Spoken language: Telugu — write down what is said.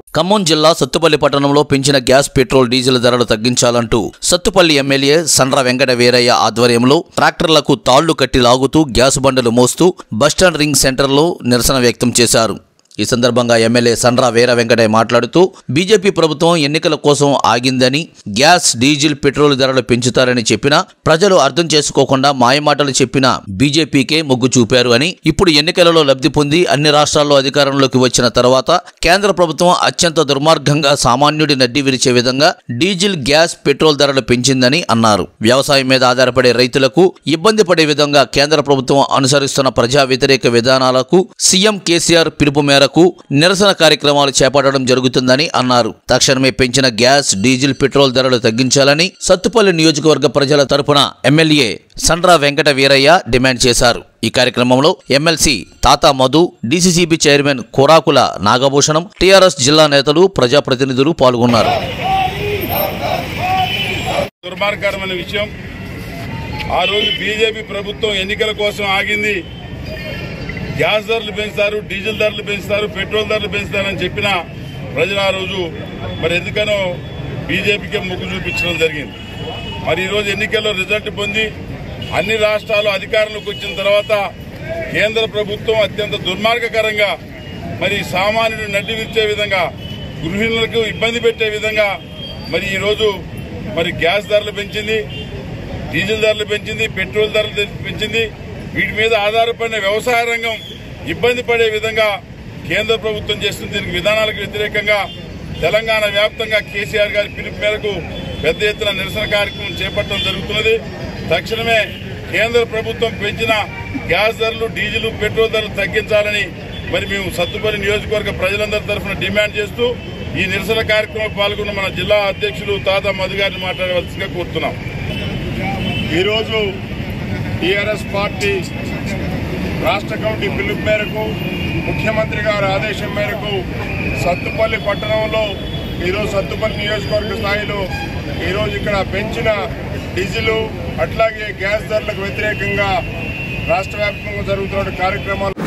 ఖమ్మం జిల్లా సత్తుపల్లి పట్టణంలో పెంచిన గ్యాస్ పెట్రోల్ డీజిల్ ధరలు తగ్గించాలంటూ సత్తుపల్లి ఎమ్మెల్యే సండ్ర వెంకట వీరయ్య ఆధ్వర్యంలో ట్రాక్టర్లకు తాళ్లు కట్టి లాగుతూ గ్యాస్ బండలు మోస్తూ బస్టాండ్ రింగ్ సెంటర్లో నిరసన వ్యక్తం చేశారు ఈ సందర్భంగా ఎమ్మెల్యే సండ్ర వీర వెంకటయ్య మాట్లాడుతూ బీజేపీ ప్రభుత్వం ఎన్నికల కోసం ఆగిందని గ్యాస్ డీజిల్ పెట్రోల్ ధరలు పెంచుతారని చెప్పినా ప్రజలు అర్థం చేసుకోకుండా మాయమాటలు చెప్పిన బీజేపీకే మొగ్గు చూపారు అని ఇప్పుడు ఎన్నికలలో లబ్ధి పొంది అన్ని రాష్ట్రాల్లో అధికారంలోకి వచ్చిన తర్వాత కేంద్ర ప్రభుత్వం అత్యంత దుర్మార్గంగా సామాన్యుడి నడ్డి విరిచే విధంగా డీజిల్ గ్యాస్ పెట్రోల్ ధరలు పెంచిందని అన్నారు వ్యవసాయం మీద ఆధారపడే రైతులకు ఇబ్బంది పడే విధంగా కేంద్ర ప్రభుత్వం అనుసరిస్తున్న ప్రజా వ్యతిరేక విధానాలకు సీఎం కేసీఆర్ పిలుపు మేరకు నిరసన కార్యక్రమాలు చేపట్టడం జరుగుతుందని అన్నారు తక్షణమే పెంచిన గ్యాస్ డీజిల్ పెట్రోల్ ధరలు తగ్గించాలని సత్తుపల్లి నియోజకవర్గ ప్రజల తరపున ఎమ్మెల్యే సండ్రా వెంకట వీరయ్య డిమాండ్ చేశారు ఈ కార్యక్రమంలో MLC Tata Madhu DCCB chairman Korakula Nagabhushanam TRS జిల్లా నేతలు ప్రజాప్రతినిధులు పాల్గొన్నారు దుర్మార్గకరమైన విషయం ఆ రోజు బీజేపీ ప్రభుత్వం ఎన్నికల కోసం ఆగింది గ్యాస్ ధరలు పెంచుతారు డీజిల్ ధరలు పెంచుతారు పెట్రోల్ ధరలు పెంచుతారని చెప్పిన ప్రజలు ఆ రోజు మరి ఎందుకనో బీజేపీకి మొగ్గు చూపించడం జరిగింది మరి ఈరోజు ఎన్నికల్లో రిజల్ట్ పొంది అన్ని రాష్ట్రాలు అధికారంలోకి వచ్చిన తర్వాత కేంద్ర ప్రభుత్వం అత్యంత దుర్మార్గకరంగా మరి సామాన్యుడు నడ్డి విరిచే విధంగా గృహిణులకు ఇబ్బంది పెట్టే విధంగా మరి ఈరోజు మరి గ్యాస్ ధరలు పెంచింది డీజిల్ ధరలు పెంచింది పెట్రోల్ ధరలు పెంచింది వీటి మీద ఆధారపడిన వ్యవసాయ రంగం ఇబ్బంది పడే విధంగా కేంద్ర ప్రభుత్వం చేస్తున్న దీనికి విధానాలకు వ్యతిరేకంగా తెలంగాణ వ్యాప్తంగా కేసీఆర్ గారి పిలుపు మేరకు పెద్ద ఎత్తున నిరసన కార్యక్రమం చేపట్టడం జరుగుతున్నది తక్షణమే కేంద్ర ప్రభుత్వం పెంచిన గ్యాస్ ధరలు డీజిల్ పెట్రోల్ ధరలు తగ్గించాలని మరి మేము సత్తుపల్లి నియోజకవర్గ ప్రజలందరి తరఫున డిమాండ్ చేస్తూ ఈ నిరసన కార్యక్రమంలో పాల్గొన్న మన జిల్లా అధ్యక్షులు తాత మధు గారిని మాట్లాడవలసిందిగా కోరుతున్నాం ఈరోజు టీఆర్ఎస్ పార్టీ రాష్ట్ర కమిటీ పిలుపు మేరకు ముఖ్యమంత్రి గారి ఆదేశం మేరకు సత్తుపల్లి పట్టణంలో ఈరోజు సత్తుపల్లి నియోజకవర్గ స్థాయిలో ఈరోజు ఇక్కడ పెంచిన డీజిల్ అట్లాగే గ్యాస్ ధరలకు వ్యతిరేకంగా రాష్ట్ర వ్యాప్తంగా జరుగుతున్న కార్యక్రమాలు